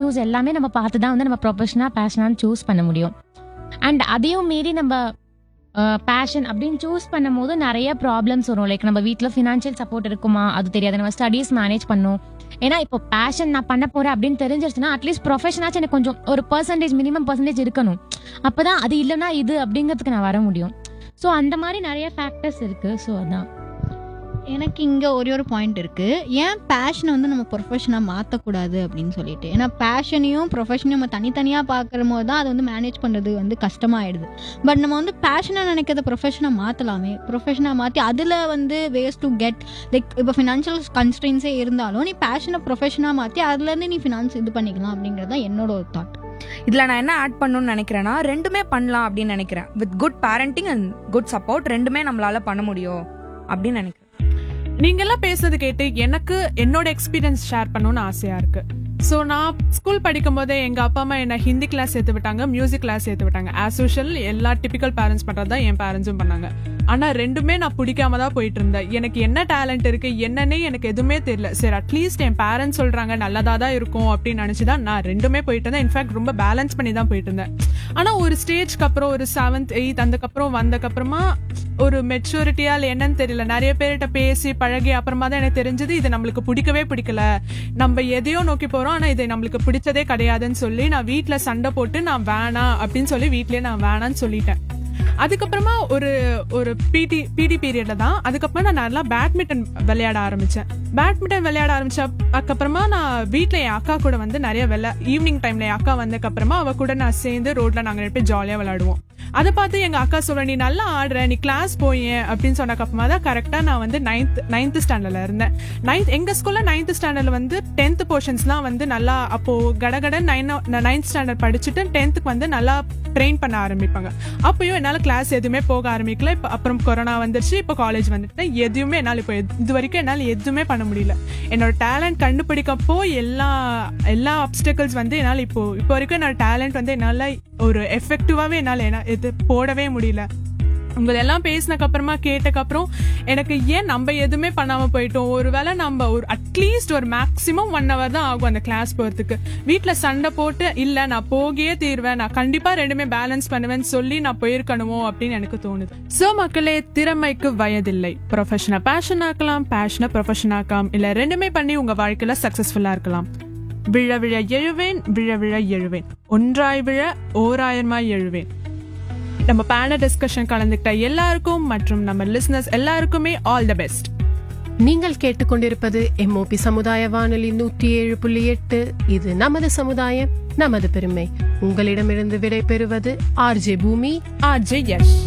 issues எல்லாமே நம்ம பார்த்து தான் வந்து நம்ம ப்ரொஃபஷனாக பேஷனான்னு சூஸ் பண்ண முடியும் அண்ட் அதையும் மீறி நம்ம பேஷன் அப்படின்னு சூஸ் பண்ணும்போது நிறைய ப்ராப்ளம்ஸ் வரும் லைக் நம்ம வீட்டில் ஃபினான்ஷியல் சப்போர்ட் இருக்குமா அது தெரியாது நம்ம ஸ்டடீஸ் மேனேஜ் பண்ணும் ஏன்னா இப்போ பேஷன் நான் பண்ண போறேன் அப்படின்னு தெரிஞ்சிருச்சுன்னா அட்லீஸ்ட் ப்ரொஃபஷனாச்சும் எனக்கு கொஞ்சம் ஒரு பர்சன்டேஜ் மினிமம் பர்சன்டேஜ் இருக்கணும் அப்பதான் அது இல்லைன்னா இது அப்படிங்கிறதுக்கு நான் வர முடியும் ஸோ அந்த மாதிரி நிறைய ஃபேக்டர்ஸ் இருக்கு ஸோ அதான் எனக்கு இங்கே ஒரே ஒரு பாயிண்ட் இருக்குது ஏன் பேஷனை வந்து நம்ம ப்ரொஃபஷனாக மாற்றக்கூடாது அப்படின்னு சொல்லிட்டு ஏன்னா பேஷனையும் ப்ரொஃபஷனையும் நம்ம தனித்தனியாக பார்க்குற போது தான் அது வந்து மேனேஜ் பண்ணுறது வந்து கஷ்டமாயிடுது பட் நம்ம வந்து பேஷனாக நினைக்கிறத ப்ரொஃபஷனாக மாற்றலாமே ப்ரொஃபஷனாக மாற்றி அதில் வந்து வேஸ் டு கெட் லைக் இப்போ ஃபினான்ஷியல் கன்ஸ்ட்ரெயின்ஸே இருந்தாலும் நீ பேஷனை ப்ரொஃபஷனாக மாற்றி அதுலேருந்து நீ ஃபினான்ஸ் இது பண்ணிக்கலாம் அப்படிங்கிறது தான் என்னோட ஒரு தாட் இதுல நான் என்ன ஆட் பண்ணணும்னு நினைக்கிறேன்னா ரெண்டுமே பண்ணலாம் அப்படின்னு நினைக்கிறேன் with good parenting and good support ரெண்டுமே நம்மளால பண்ண முடியும் அப்படின்னு நினைக்கிறேன் நீங்க எல்லாம் பேசுறது கேட்டு எனக்கு என்னோட எக்ஸ்பீரியன்ஸ் ஷேர் பண்ணணும்னு ஆசையா இருக்கு ஸோ நான் ஸ்கூல் படிக்கும் போதே எங்க அப்பா அம்மா என்ன ஹிந்தி கிளாஸ் சேர்த்து விட்டாங்க மியூசிக் கிளாஸ் சேர்த்து விட்டாங்க ஆஸ் யூஷுவல் எல்லா டிபிக்கல் பேரண்ட்ஸ் பண்றது தான் என் பேரண்ட்ஸும் பண்ணாங்க ஆனா ரெண்டுமே நான் பிடிக்காம தான் போயிட்டு இருந்தேன் எனக்கு என்ன டேலண்ட் இருக்கு என்னன்னே எனக்கு எதுவுமே தெரியல சரி அட்லீஸ்ட் என் பேரண்ட்ஸ் சொல்றாங்க நல்லதா தான் இருக்கும் அப்படின்னு நினைச்சு தான் நான் ரெண்டுமே போயிட்டு இருந்தேன் இன்ஃபேக்ட் ரொம்ப பேலன்ஸ் பண்ணி தான் போயிட்டு இருந்தேன் ஆனா ஒரு ஸ்டேஜ்க்கு அப்புறம் ஒரு செவன்த் எயித் அதுக்கப்புறம் வந்தக்கப்புறமா ஒரு மெச்சூரிட்டியா இல்ல என்னன்னு தெரியல நிறைய பேர்கிட்ட பேசி பழகி அப்புறமா தான் எனக்கு தெரிஞ்சது இது நம்மளுக்கு பிடிக்கவே பிடிக்கல நம்ம எதையோ நோக்கி போறோம் ஆனா இது நம்மளுக்கு பிடிச்சதே கிடையாதுன்னு சொல்லி நான் வீட்ல சண்டை போட்டு நான் வேணாம் அப்படின்னு சொல்லி வீட்லயே நான் வேணாம்னு சொல்லிட்டேன் அதுக்கப்புறமா ஒரு ஒரு பிடி பிடி பீரியட்ல தான் அதுக்கப்புறம் நான் நல்லா பேட்மிண்டன் விளையாட ஆரம்பிச்சேன் பேட்மிண்டன் விளையாட ஆரம்பிச்ச அதுக்கப்புறமா நான் வீட்ல என் அக்கா கூட வந்து நிறைய வெள்ள ஈவினிங் டைம்ல என் அக்கா வந்ததுக்கு அப்புறமா அவ கூட நான் சேர்ந்து ரோட்ல நாங்க ரெண்டு பேர் ஜாலியா விளையாடுவோம் அதை பார்த்து எங்க அக்கா சொல்ற நீ நல்லா ஆடுற நீ கிளாஸ் போயேன் அப்படின்னு சொன்னக்கு அப்புறமா தான் கரெக்டா நான் வந்து நைன்த் நைன்த் ஸ்டாண்டர்ட்ல இருந்தேன் நைன்த் எங்க ஸ்கூல்ல நைன்த் ஸ்டாண்டர்ட்ல வந்து டென்த் போர்ஷன்ஸ்லாம் வந்து நல்லா அப்போ கடகட நைன் நைன்த் ஸ்டாண்டர்ட் படிச்சுட்டு டென்த்துக்கு வந்து நல்லா ட்ரெயின் பண்ண ஆரம்பிப்பாங்க அப்பயும் என்னால கிளாஸ் எதுவுமே போக ஆரம்பிக்கல இப்போ அப்புறம் கொரோனா வந்துருச்சு இப்போ காலேஜ் வந்துட்டு எதுவுமே என்னால் இப்போ இது வரைக்கும் என்னால் எதுவுமே பண்ண முடியல என்னோட டேலண்ட் கண்டுபிடிக்கப்போ எல்லா எல்லா அப்டக்கல்ஸ் வந்து என்னால் இப்போ இப்போ வரைக்கும் என்னோட டேலண்ட் வந்து என்னால் ஒரு எஃபெக்டிவாகவே என்னால் என்ன இது போடவே முடியல உங்களை எல்லாம் பேசினக்கு அப்புறமா கேட்டக்கு அப்புறம் எனக்கு ஏன் நம்ம எதுவுமே பண்ணாம போயிட்டோம் ஒருவேளை நம்ம ஒரு அட்லீஸ்ட் ஒரு மேக்ஸிமம் ஒன் ஹவர் தான் ஆகும் அந்த கிளாஸ் போறதுக்கு வீட்ல சண்டை போட்டு இல்ல நான் போகியே தீர்வேன் நான் கண்டிப்பா ரெண்டுமே பேலன்ஸ் பண்ணுவேன்னு சொல்லி நான் போயிருக்கணுமோ அப்படின்னு எனக்கு தோணுது சோ மக்களே திறமைக்கு வயதில்லை ப்ரொஃபஷனை பேஷன் ஆக்கலாம் பேஷனை ப்ரொஃபஷன் ஆக்கலாம் இல்ல ரெண்டுமே பண்ணி உங்க வாழ்க்கையில சக்சஸ்ஃபுல்லா இருக்கலாம் விழ விழ எழுவேன் விழ விழ எழுவேன் ஒன்றாய் விழ ஓராயிரமாய் எழுவேன் நம்ம பேனல் டிஸ்கஷன் கலந்துக்கிட்ட எல்லாருக்கும் மற்றும் நம்ம லிசனர்ஸ் எல்லாருக்குமே ஆல் த பெஸ்ட் நீங்கள் கேட்டுக்கொண்டிருப்பது எம்ஓபி சமுதாய வானொலி நூற்றி ஏழு புள்ளி எட்டு இது நமது சமுதாயம் நமது பெருமை உங்களிடமிருந்து விடை பெறுவது ஆர்ஜே பூமி ஆர்ஜே யஷ்